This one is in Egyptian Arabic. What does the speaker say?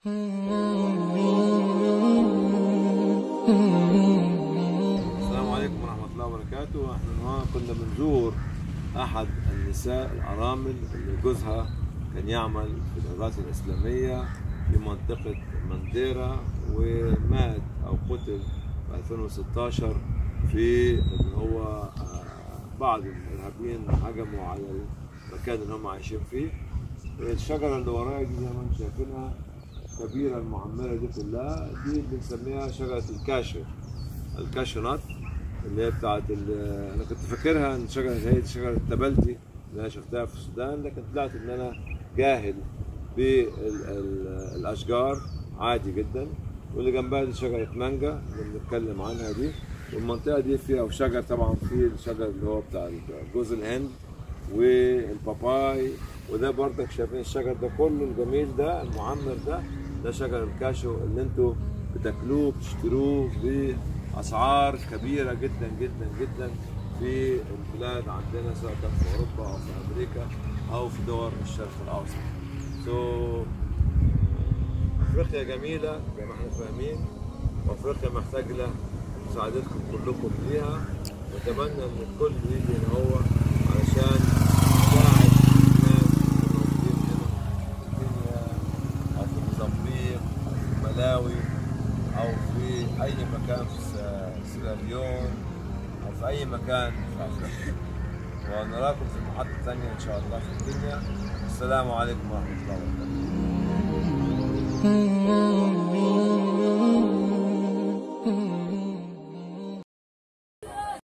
السلام عليكم ورحمة الله وبركاته احنا النهارده كنا بنزور أحد النساء الأرامل اللي جوزها كان يعمل في الإغاثة الإسلامية في منطقة منديرة ومات أو قتل في 2016 في إن هو آه، بعض الإرهابيين هجموا على المكان اللي هم عايشين فيه الشجرة اللي ورايا دي زي ما انتم شايفينها الكبيرة المعمرة دي كلها دي بنسميها شجرة الكاشر الكاشونات اللي هي بتاعت ال- انا كنت فاكرها ان شجره هي دي شجره التبلتي اللي انا شفتها في السودان لكن طلعت ان انا جاهل بالاشجار عادي جدا واللي جنبها دي شجره مانجا اللي بنتكلم عنها دي والمنطقه دي فيها وشجر طبعا في الشجر اللي هو بتاع جوز الهند والباباي وده برضك شايفين الشجر ده كله الجميل ده المعمر ده ده شجر الكاشو اللي انتوا بتاكلوه بتشتروه باسعار كبيره جدا جدا جدا في البلاد عندنا سواء كان في اوروبا او في امريكا او في دول الشرق الاوسط. سو افريقيا جميله زي ما احنا فاهمين وافريقيا محتاجه مساعدتكم كلكم ليها واتمنى ان الكل يجي هنا هو علشان يساعد الناس الموجودين هنا في كينيا او في موزمبيق او في ملاوي او في اي مكان في س- سيراليون او في اي مكان في افريقيا ونراكم في محطة ثانية إن شاء الله في كينيا السلام عليكم ورحمة الله وبركاته